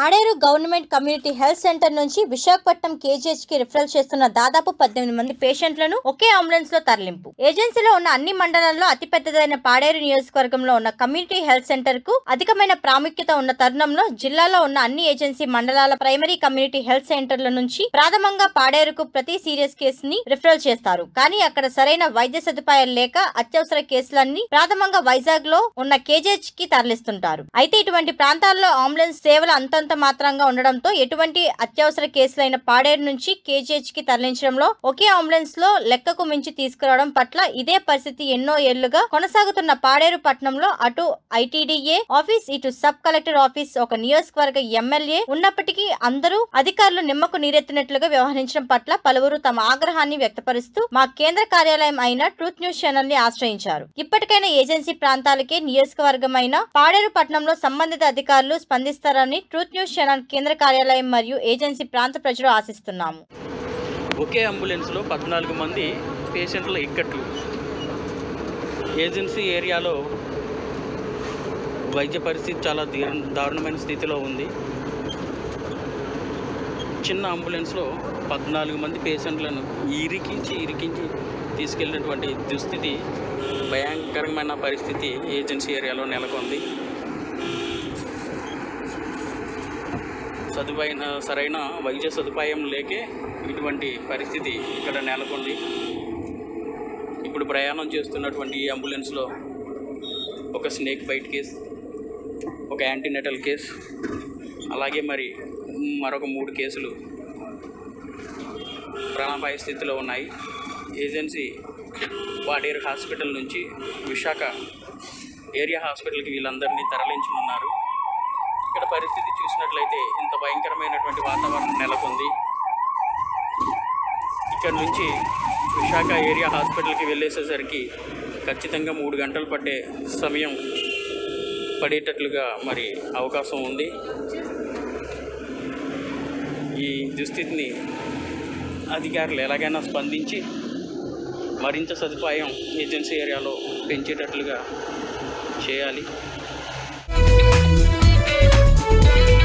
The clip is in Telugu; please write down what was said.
Paderu government community health centre నుంచి విశాఖపట్నం కేజీహెచ్ కి రిఫరల్ చేస్తున్న దాదాపు పద్దెనిమిది మంది పేషెంట్లను ఒకే అంబులెన్స్ లో తరలింపు ఏజెన్సీలో ఉన్న అన్ని మండలాల్లో అతిపెద్దదైన పాడేరు నియోజకవర్గంలో ఉన్న కమ్యూనిటీ హెల్త్ సెంటర్ కు అధికమైన ప్రాముఖ్యత ఉన్న తరుణంలో జిల్లాలో ఉన్న అన్ని ఏజెన్సీ మండలాల ప్రైమరీ కమ్యూనిటీ హెల్త్ సెంటర్ల నుంచి ప్రాథమంగా పాడేరుకు ప్రతి సీరియస్ కేసుని రిఫరల్ చేస్తారు కానీ అక్కడ సరైన వైద్య సదుపాయాలు లేక అత్యవసర కేసులన్నీ ప్రాథమంగా వైజాగ్ లో ఉన్న కేజీహెచ్ కి తరలిస్తుంటారు అయితే ఇటువంటి ప్రాంతాల్లో అంబులెన్స్ సేవలు అంతంత మాత్రంగా ఉండడంతో ఎటువంటి అత్యవసర కేసులైన పాడేరు నుంచి కేజీహెచ్ కి తరలించడంలో ఒకే అంబులెన్స్ లో లెక్కకు మించి తీసుకురావడం పట్ల ఇదే పరిస్థితి ఎన్నో ఏళ్లుగా కొనసాగుతున్న పాడేరు పట్టణంలో అటు ఐటీడీఏ ఆఫీస్ ఇటు సబ్ కలెక్టర్ ఆఫీస్ ఒక నియోజకవర్గ ఎమ్మెల్యే ఉన్నప్పటికీ అందరూ అధికారులు నిమ్మకు నీరెత్తినట్లుగా వ్యవహరించడం పట్ల పలువురు తమ ఆగ్రహాన్ని వ్యక్తపరుస్తూ మా కేంద్ర కార్యాలయం అయిన ట్రూత్ న్యూస్ ఛానల్ ని ఆశ్రయించారు ఇప్పటికైనా ఏజెన్సీ ప్రాంతాలకే నియోజకవర్గమైన పాడేరు పట్టణంలో సంబంధిత అధికారులు స్పందిస్తారని ట్రూత్ న్యూస్ ఛానల్ కేంద్ర కార్యాలయం మరియు ఏజెన్సీ ప్రాంత ప్రజలు ఆశిస్తున్నాము ఒకే అంబులెన్స్లో పద్నాలుగు మంది పేషెంట్ల ఇక్కట్లు ఏజెన్సీ ఏరియాలో వైద్య పరిస్థితి చాలా దీర్ దారుణమైన స్థితిలో ఉంది చిన్న అంబులెన్స్లో పద్నాలుగు మంది పేషెంట్లను ఇరికించి ఇరికించి తీసుకెళ్ళినటువంటి దుస్థితి భయంకరమైన పరిస్థితి ఏజెన్సీ ఏరియాలో నెలకొంది సదుపాయం సరైన వైద్య సదుపాయం లేకే ఇటువంటి పరిస్థితి ఇక్కడ నెలకొంది ఇప్పుడు ప్రయాణం చేస్తున్నటువంటి ఈ అంబులెన్స్లో ఒక స్నేక్ బైట్ కేస్ ఒక యాంటీనెటల్ కేస్ అలాగే మరి మరొక మూడు కేసులు ప్రాణాపాయ స్థితిలో ఉన్నాయి ఏజెన్సీ వాడేరు హాస్పిటల్ నుంచి విశాఖ ఏరియా హాస్పిటల్కి వీళ్ళందరినీ తరలించనున్నారు ఇక్కడ పరిస్థితి చూసినట్లయితే ఇంత భయంకరమైనటువంటి వాతావరణం నెలకొంది ఇక్కడ నుంచి విశాఖ ఏరియా హాస్పిటల్కి వెళ్ళేసేసరికి ఖచ్చితంగా మూడు గంటలు పట్టే సమయం పడేటట్లుగా మరి అవకాశం ఉంది ఈ దుస్థితిని అధికారులు ఎలాగైనా స్పందించి మరింత సదుపాయం ఏజెన్సీ ఏరియాలో పెంచేటట్లుగా చేయాలి